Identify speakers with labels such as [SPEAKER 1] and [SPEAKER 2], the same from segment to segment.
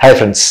[SPEAKER 1] hi friends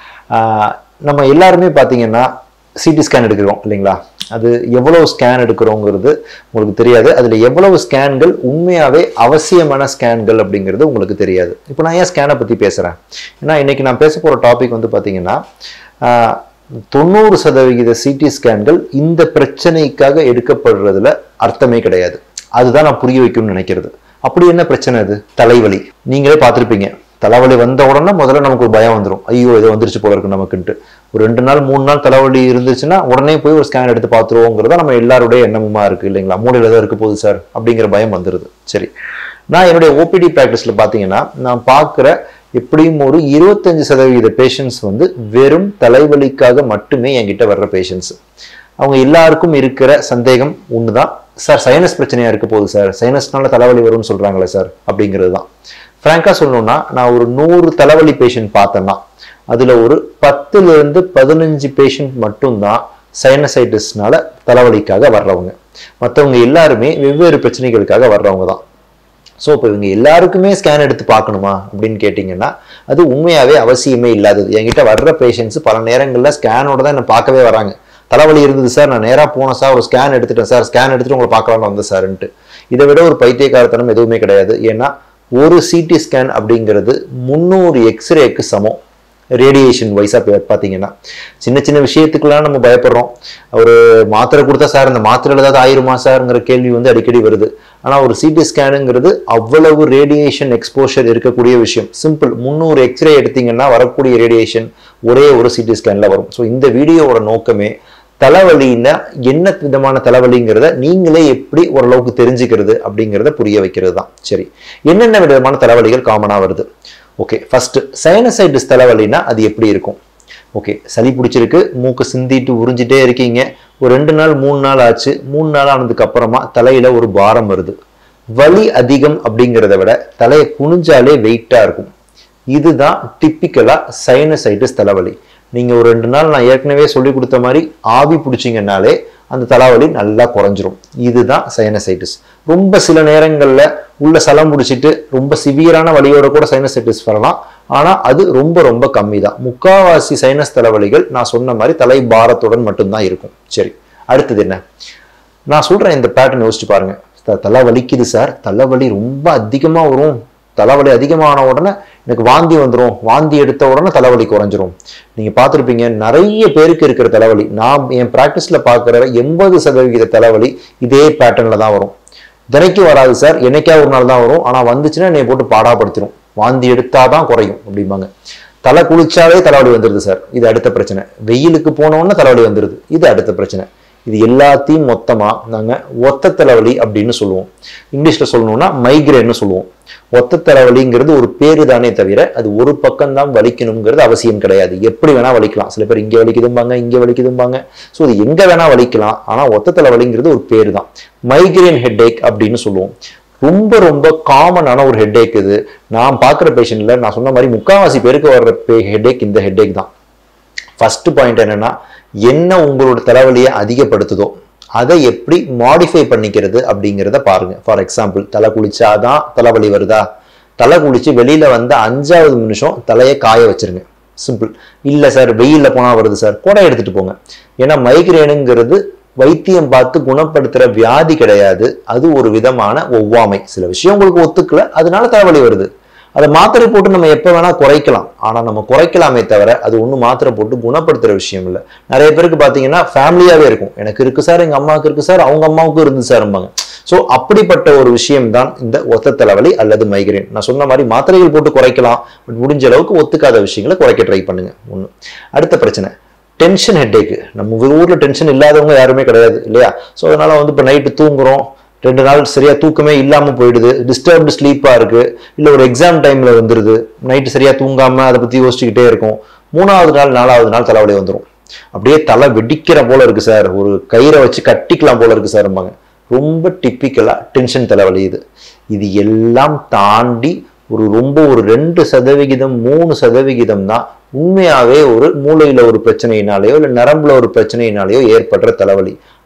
[SPEAKER 1] நம்ம எல்லாருமே பார்த்தீங்கன்னா சிடி ஸ்கேன் எடுக்கிறோம் இல்லைங்களா அது எவ்வளவு ஸ்கேன் எடுக்கிறோங்கிறது உங்களுக்கு தெரியாது அதில் எவ்வளவு ஸ்கேன்கள் உண்மையாகவே அவசியமான ஸ்கேன்கள் அப்படிங்கிறது உங்களுக்கு தெரியாது இப்போ நான் ஏன் ஸ்கேனை பற்றி பேசுகிறேன் ஏன்னா இன்னைக்கு நான் பேச போகிற டாபிக் வந்து பார்த்தீங்கன்னா ஆஹ், தொண்ணூறு சதவிகித சிடி ஸ்கேன்கள் இந்த பிரச்சனைக்காக எடுக்கப்படுறதுல அர்த்தமே கிடையாது அதுதான் நான் புரிய வைக்கணும்னு நினைக்கிறது அப்படி என்ன பிரச்சனை அது தலைவலி நீங்களே பார்த்துருப்பீங்க தலைவலி வந்த உடனே முதல்ல நமக்கு ஒரு பயம் வந்துடும் ஐயோ ஏதோ வந்துருச்சு போல இருக்கு நமக்குன்ட்டு ஒரு ரெண்டு நாள் மூணு நாள் தலைவலி இருந்துச்சுன்னா உடனே போய் ஒரு ஸ்கேன் எடுத்து பார்த்துருவோங்கிறத நம்ம எல்லாருடைய எண்ணமுமா இருக்கு இல்லைங்களா மூளையில் ஏதோ இருக்க போகுது சார் அப்படிங்கிற பயம் வந்துடுது சரி நான் என்னுடைய ஓபிடி ப்ராக்டிஸ்ல பார்த்தீங்கன்னா நான் பார்க்குற எப்படியும் ஒரு இருபத்தஞ்சு சதவீத பேஷண்ட்ஸ் வந்து வெறும் தலைவலிக்காக மட்டுமே என்கிட்ட வர்ற பேஷண்ட்ஸ் அவங்க எல்லாருக்கும் இருக்கிற சந்தேகம் ஒண்ணுதான் சார் சைனஸ் பிரச்சனையா இருக்க போகுது சார் சைனஸ்னால தலைவலி வரும்னு சொல்றாங்களே சார் அப்படிங்கிறது தான் ஃப்ராங்கா சொல்லணும்னா நான் ஒரு நூறு தலைவலி பேஷண்ட் பார்த்தேன்னா அதுல ஒரு பத்துல இருந்து பதினஞ்சு பேஷண்ட் மட்டும்தான் சைனசைட்டிஸ்னால தலைவலிக்காக வர்றவங்க மற்றவங்க எல்லாருமே வெவ்வேறு பிரச்சனைகளுக்காக வர்றவங்க தான் ஸோ இப்போ இவங்க எல்லாருக்குமே ஸ்கேன் எடுத்து பார்க்கணுமா அப்படின்னு கேட்டிங்கன்னா அது உண்மையாகவே அவசியமே இல்லாதது என்கிட்ட வர்ற பேஷண்ட்ஸ் பல நேரங்களில் ஸ்கேனோட தான் என்னை பார்க்கவே வராங்க தலைவலி இருந்தது சார் நான் நேராக போனேன் சார் ஒரு ஸ்கேன் எடுத்துட்டேன் சார் ஸ்கேன் எடுத்துட்டு உங்களை பார்க்கலாம்னு வந்தேன் சார்ன்ட்டு இதை விட ஒரு பைத்தியக்காரத்தனம் எதுவுமே கிடையாது ஏன்னா ஒரு சிடி ஸ்கேன் அப்படிங்கிறது முந்நூறு எக்ஸ்ரேக்கு சமம் ரேடியேஷன் வைஸாக பார்த்தீங்கன்னா சின்ன சின்ன விஷயத்துக்கெல்லாம் நம்ம பயப்படுறோம் ஒரு மாத்திரை கொடுத்தா சார் அந்த மாத்திரையில் ஏதாவது ஆயிருமா சார்ங்கிற கேள்வி வந்து அடிக்கடி வருது ஆனால் ஒரு சிடி ஸ்கேனுங்கிறது அவ்வளவு ரேடியேஷன் எக்ஸ்போஷர் இருக்கக்கூடிய விஷயம் சிம்பிள் முந்நூறு எக்ஸ்ரே எடுத்தீங்கன்னா வரக்கூடிய ரேடியேஷன் ஒரே ஒரு சிடி ஸ்கேனில் வரும் ஸோ இந்த வீடியோவோட நோக்கமே தலைவலின்னா என்ன விதமான தலைவலிங்கிறத நீங்களே எப்படி ஓரளவுக்கு தெரிஞ்சுக்கிறது அப்படிங்கிறத புரிய வைக்கிறது தான் சரி என்னென்ன விதமான தலைவலிகள் காமனாக வருது ஓகே ஃபர்ஸ்ட் சைனசைட்டிஸ் தலைவலினா அது எப்படி இருக்கும் ஓகே சளி பிடிச்சிருக்கு மூக்கு சிந்திட்டு உறிஞ்சிட்டே இருக்கீங்க ஒரு ரெண்டு நாள் மூணு நாள் ஆச்சு மூணு நாள் ஆனதுக்கு அப்புறமா தலையில ஒரு பாரம் வருது வலி அதிகம் அப்படிங்கிறத விட தலையை குனிஞ்சாலே வெயிட்டா இருக்கும் இதுதான் டிப்பிக்கலா சைனசைட்டிஸ் தலைவலி நீங்க ஒரு ரெண்டு நாள் நான் ஏற்கனவே சொல்லி கொடுத்த மாதிரி ஆவி பிடிச்சிங்கனாலே அந்த தலைவலி நல்லா குறைஞ்சிரும் இதுதான் சைனசைட்டிஸ் ரொம்ப சில நேரங்கள்ல உள்ள சலம் பிடிச்சிட்டு ரொம்ப சிவியரான வலியோட கூட சைனசைட்டிஸ் வரலாம் ஆனா அது ரொம்ப ரொம்ப கம்மி தான் முக்காவாசி சைனஸ் தலைவலிகள் நான் சொன்ன மாதிரி தலை பாரத்துடன் மட்டும்தான் இருக்கும் சரி அடுத்தது என்ன நான் சொல்றேன் இந்த பேட்டர்ன் யோசிச்சு பாருங்க த- தலை வலிக்குது சார் தலைவலி ரொம்ப அதிகமா வரும் தலைவலி அதிகமான உடனே எனக்கு வாந்தி வந்துடும் வாந்தி எடுத்த உடனே தலைவலி குறைஞ்சிரும் நீங்க பார்த்துருப்பீங்க நிறைய பேருக்கு இருக்கிற தலைவலி நான் என் ப்ராக்டிஸ்ல பார்க்குற எண்பது சதவிகித தலைவலி இதே பேட்டர்ன்ல தான் வரும் தினைக்கும் வராது சார் என்னைக்கா ஒரு நாள் தான் வரும் ஆனா வந்துச்சுன்னா என்னை போட்டு பாடாப்படுத்திடும் வாந்தி எடுத்தாதான் குறையும் அப்படிம்பாங்க தலை குளிச்சாலே தலைவலி வந்துடுது சார் இது அடுத்த பிரச்சனை வெயிலுக்கு போனோன்னே தலைவலி வந்துடுது இது அடுத்த பிரச்சனை இது எல்லாத்தையும் மொத்தமா நாங்க ஒத்த தலைவலி அப்படின்னு சொல்லுவோம் இங்கிலீஷ்ல சொல்லணும்னா மைக்ரேன்னு சொல்லுவோம் ஒத்த தலைவலிங்கிறது ஒரு பேரு தானே தவிர அது ஒரு பக்கம் தான் வலிக்கணுங்கிறது அவசியம் கிடையாது எப்படி வேணா வலிக்கலாம் சில பேர் இங்க வலிக்குதும்பாங்க இங்க வலிக்குதும்பாங்க ஸோ இது எங்க வேணா வலிக்கலாம் ஆனா ஒத்த தலைவலிங்கிறது ஒரு பேரு தான் மைக்ரேன் ஹெட்டேக் அப்படின்னு சொல்லுவோம் ரொம்ப ரொம்ப காமனான ஒரு ஹெட்டேக் இது நான் பார்க்குற பேஷண்ட்ல நான் சொன்ன மாதிரி முக்காவாசி பேருக்கு வர்ற ஹெட்டேக் இந்த ஹெட்டேக் தான் ஃபர்ஸ்ட் பாயிண்ட் என்னன்னா என்ன உங்களோட தலைவலியை அதிகப்படுத்துதோ அதை எப்படி மாடிஃபை பண்ணிக்கிறது அப்படிங்கிறத பாருங்க ஃபார் எக்ஸாம்பிள் தலை குளிச்சாதான் தலைவலி வருதா தலை குளிச்சு வெளியில வந்த அஞ்சாவது நிமிஷம் தலையை காய வச்சிருங்க சிம்பிள் இல்லை சார் வெயில்ல போனா வருது சார் கூட எடுத்துட்டு போங்க ஏன்னா மைக்ரேனுங்கிறது வைத்தியம் பார்த்து குணப்படுத்துற வியாதி கிடையாது அது ஒரு விதமான ஒவ்வாமை சில விஷயம் உங்களுக்கு ஒத்துக்கல அதனால தலைவலி வருது அதை மாத்திரை போட்டு நம்ம எப்போ வேணா குறைக்கலாம் ஆனா நம்ம குறைக்கலாமே தவிர அது ஒன்றும் மாத்திரை போட்டு குணப்படுத்துற விஷயம் இல்லை நிறைய பேருக்கு பார்த்தீங்கன்னா ஃபேமிலியாவே இருக்கும் எனக்கு இருக்கு சார் எங்க அம்மாவுக்கு இருக்கு சார் அவங்க அம்மாவுக்கும் இருந்து சார்பாங்க ஸோ அப்படிப்பட்ட ஒரு விஷயம் தான் இந்த ஒத்த தலைவலி அல்லது மைக்ரேன் நான் சொன்ன மாதிரி மாத்திரைகள் போட்டு குறைக்கலாம் பட் முடிஞ்ச அளவுக்கு ஒத்துக்காத விஷயங்களை குறைக்க ட்ரை பண்ணுங்க ஒன்று அடுத்த பிரச்சனை டென்ஷன் ஹெட்டேக்கு நம்ம ஊர்ல டென்ஷன் இல்லாதவங்க யாருமே கிடையாது இல்லையா ஸோ அதனால வந்து இப்போ நைட்டு தூங்குறோம் ரெண்டு நாள் சரியா தூக்கமே இல்லாம போயிடுது டிஸ்டர்ப்டு ஸ்லீப்பா இருக்கு இல்ல ஒரு எக்ஸாம் டைம்ல வந்துருது நைட்டு சரியா தூங்காம அதை பத்தி யோசிச்சுக்கிட்டே இருக்கும் மூணாவது நாள் நாலாவது நாள் தலைவலி வந்துடும் அப்படியே தலை வெடிக்கிற போல இருக்கு சார் ஒரு கயிறை வச்சு கட்டிக்கலாம் போல இருக்கு சார்ம்பாங்க ரொம்ப டிப்பிக்கலா டென்ஷன் தலைவலி இது இது எல்லாம் தாண்டி ஒரு ரொம்ப ஒரு ரெண்டு சதவிகிதம் மூணு சதவிகிதம் தான் உண்மையாவே ஒரு மூளையில ஒரு பிரச்சனையினாலேயோ இல்லை நரம்புல ஒரு பிரச்சனையினாலேயோ ஏற்படுற தலைவலி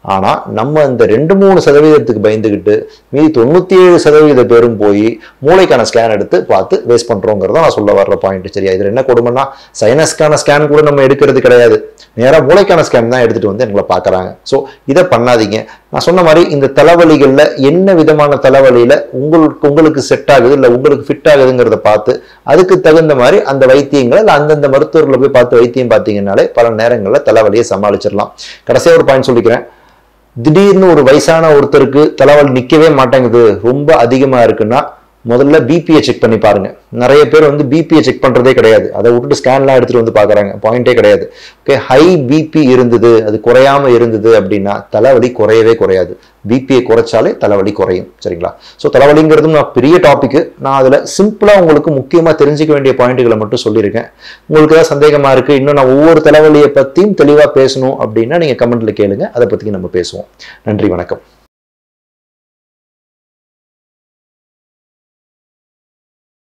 [SPEAKER 1] ஆனால் நம்ம இந்த ரெண்டு மூணு சதவீதத்துக்கு பயந்துக்கிட்டு மீதி தொண்ணூற்றி ஏழு சதவீத பேரும் போய் மூளைக்கான ஸ்கேன் எடுத்து பார்த்து வேஸ்ட் பண்ணுறோங்கிறத நான் சொல்ல வர்ற பாயிண்ட் சரியா இதில் என்ன கொடுமைன்னா சைனஸ்க்கான ஸ்கேன் கூட நம்ம எடுக்கிறது கிடையாது நேராக மூளைக்கான ஸ்கேன் தான் எடுத்துகிட்டு வந்து எங்களை பார்க்குறாங்க ஸோ இதை பண்ணாதீங்க நான் சொன்ன மாதிரி இந்த தலைவலிகளில் என்ன விதமான தலைவலியில் உங்களுக்கு உங்களுக்கு செட் ஆகுது இல்லை உங்களுக்கு ஃபிட் ஆகுதுங்கிறத பார்த்து அதுக்கு தகுந்த மாதிரி அந்த வைத்தியங்களை இல்லை அந்தந்த மருத்துவர்களை போய் பார்த்து வைத்தியம் பார்த்தீங்கன்னாலே பல நேரங்களில் தலைவலியை சமாளிச்சிடலாம் கடைசியாக ஒரு பாயிண்ட் சொல்லிக்கிறேன் திடீர்னு ஒரு வயசான ஒருத்தருக்கு தலைவலி நிற்கவே மாட்டேங்குது ரொம்ப அதிகமாக இருக்குன்னா முதல்ல பிபியை செக் பண்ணி பாருங்க நிறைய பேர் வந்து பிபியை செக் பண்றதே கிடையாது அதை விட்டுட்டு ஸ்கேன்லாம் எடுத்துட்டு வந்து பாக்குறாங்க பாயிண்டே கிடையாது ஓகே ஹை பிபி இருந்தது அது குறையாம இருந்தது அப்படின்னா தலைவலி குறையவே குறையாது பிபியை குறைச்சாலே தலைவலி குறையும் சரிங்களா ஸோ தலைவலிங்கிறதும் நான் பெரிய டாபிக் நான் அதில் சிம்பிளாக உங்களுக்கு முக்கியமாக தெரிஞ்சுக்க வேண்டிய பாயிண்ட்டுகளை மட்டும் சொல்லியிருக்கேன் உங்களுக்கு ஏதாவது சந்தேகமாக இருக்குது இன்னும் நான் ஒவ்வொரு தலைவலியை பற்றியும் தெளிவாக பேசணும் அப்படின்னா நீங்கள் கமெண்ட்டில் கேளுங்க அதை பற்றி நம்ம பேசுவோம் நன்றி வணக்கம்